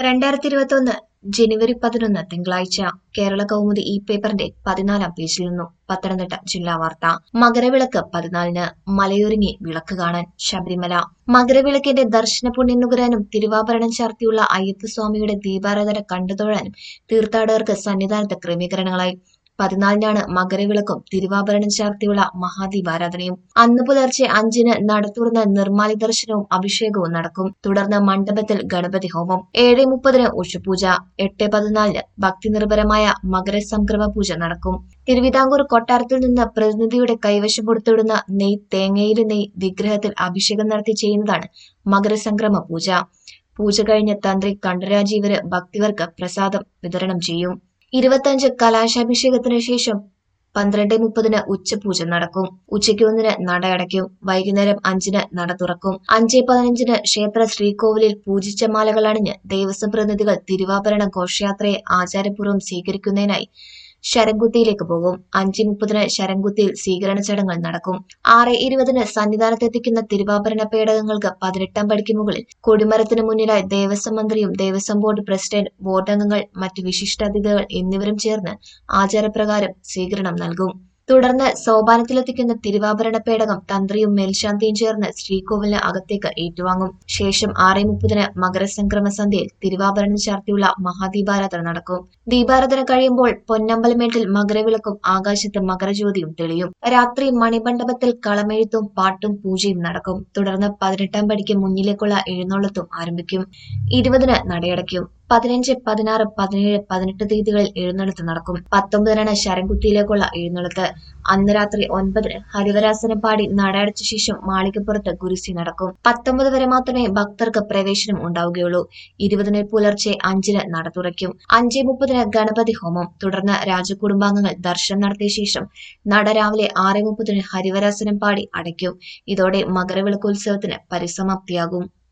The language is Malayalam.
രണ്ടായിരത്തി ഇരുപത്തൊന്ന് ജനുവരി പതിനൊന്ന് തിങ്കളാഴ്ച കേരള കൗമുദി ഈ പേപ്പറിന്റെ പതിനാലാം പേജിൽ നിന്നു പത്തനംതിട്ട ജില്ലാ വാർത്ത മകരവിളക്ക് പതിനാലിന് മലയൊരുങ്ങി വിളക്ക് കാണാൻ ശബരിമല മകരവിളക്കിന്റെ ദർശന പുണ്യം നുകരാനും തിരുവാഭരണം ചാർത്തിയുള്ള അയ്യപ്പസ്വാമിയുടെ ദീപാരാധന കണ്ടുതൊഴാനും തീർത്ഥാടകർക്ക് സന്നിധാനത്ത് ക്രമീകരണങ്ങളായി പതിനാലിനാണ് മകരവിളക്കും തിരുവാഭരണം ചാർത്തിയുള്ള മഹാദീപാരാധനയും അന്ന് പുലർച്ചെ അഞ്ചിന് നട തുറന്ന് നിർമ്മാല്യ ദർശനവും അഭിഷേകവും നടക്കും തുടർന്ന് മണ്ഡപത്തിൽ ഗണപതി ഹോമം ഏഴ് മുപ്പതിന് ഉഷപൂജ എട്ട് പതിനാലിന് ഭക്തി നിർഭരമായ മകരസംക്രമ പൂജ നടക്കും തിരുവിതാംകൂർ കൊട്ടാരത്തിൽ നിന്ന് പ്രതിനിധിയുടെ കൈവശം കൊടുത്തുവിടുന്ന നെയ് തേങ്ങയിലെ നെയ് വിഗ്രഹത്തിൽ അഭിഷേകം നടത്തി ചെയ്യുന്നതാണ് മകരസംക്രമ പൂജ പൂജ കഴിഞ്ഞ് തന്ത്രി കണ്ഠരാജീവര് ഭക്തിവർക്ക് പ്രസാദം വിതരണം ചെയ്യും ഇരുപത്തഞ്ച് കലാശാഭിഷേകത്തിന് ശേഷം പന്ത്രണ്ട് മുപ്പതിന് ഉച്ചപൂജ നടക്കും ഉച്ചയ്ക്ക് ഒന്നിന് നട അടയ്ക്കും വൈകുന്നേരം അഞ്ചിന് നട തുറക്കും അഞ്ച് പതിനഞ്ചിന് ക്ഷേത്ര ശ്രീകോവിലിൽ പൂജിച്ച മാലകൾ അണിഞ്ഞ് ദേവസ്വം പ്രതിനിധികൾ തിരുവാഭരണ ഘോഷയാത്രയെ ആചാരപൂർവ്വം സ്വീകരിക്കുന്നതിനായി ശരംകുത്തിയിലേക്ക് പോകും അഞ്ച് മുപ്പതിന് ശരംകുത്തിയിൽ സ്വീകരണ ചടങ്ങുകൾ നടക്കും ആറ് ഇരുപതിന് സന്നിധാനത്തെത്തിക്കുന്ന തിരുവാഭരണ പേടകങ്ങൾക്ക് പതിനെട്ടാം പടിക്ക് മുകളിൽ കൊടിമരത്തിന് മുന്നിലായി ദേവസ്വം മന്ത്രിയും ദേവസ്വം ബോർഡ് പ്രസിഡന്റ് ബോർഡ് അംഗങ്ങൾ മറ്റ് വിശിഷ്ടാതിഥികൾ എന്നിവരും ചേർന്ന് ആചാരപ്രകാരം സ്വീകരണം നൽകും തുടർന്ന് സോപാനത്തിലെത്തിക്കുന്ന തിരുവാഭരണ പേടകം തന്ത്രിയും മേൽശാന്തിയും ചേർന്ന് ശ്രീകോവിലിന് അകത്തേക്ക് ഏറ്റുവാങ്ങും ശേഷം ആറ് മുപ്പതിന് മകരസംക്രമ സന്ധ്യയിൽ തിരുവാഭരണം ചാർത്തിയുള്ള മഹാദീപാരാധന നടക്കും ദീപാരാധന കഴിയുമ്പോൾ പൊന്നമ്പലമേട്ടിൽ മകരവിളക്കും ആകാശത്ത് മകരജ്യോതിയും തെളിയും രാത്രി മണിമണ്ഡപത്തിൽ കളമെഴുത്തും പാട്ടും പൂജയും നടക്കും തുടർന്ന് പതിനെട്ടാം പടിക്ക് മുന്നിലേക്കുള്ള എഴുന്നള്ളത്തും ആരംഭിക്കും ഇരുപതിന് നടയടയ്ക്കും പതിനഞ്ച് പതിനാറ് പതിനേഴ് പതിനെട്ട് തീയതികളിൽ എഴുന്നള്ളത്ത് നടക്കും പത്തൊമ്പതിനാണ് ശരംകുത്തിയിലേക്കുള്ള എഴുന്നള്ളത്ത് അന്ന് രാത്രി ഒൻപതിന് ഹരിവരാസനം പാടി നടയടച്ച ശേഷം മാളികപ്പുറത്ത് കുരിശി നടക്കും പത്തൊമ്പത് വരെ മാത്രമേ ഭക്തർക്ക് പ്രവേശനം ഉണ്ടാവുകയുള്ളൂ ഇരുപതിന് പുലർച്ചെ അഞ്ചിന് നട തുറയ്ക്കും അഞ്ച് മുപ്പതിന് ഗണപതി ഹോമം തുടർന്ന് രാജകുടുംബാംഗങ്ങൾ ദർശനം നടത്തിയ ശേഷം നട രാവിലെ ആറ് മുപ്പതിന് ഹരിവരാസനം പാടി അടയ്ക്കും ഇതോടെ മകരവിളക്കോത്സവത്തിന് പരിസമാപ്തിയാകും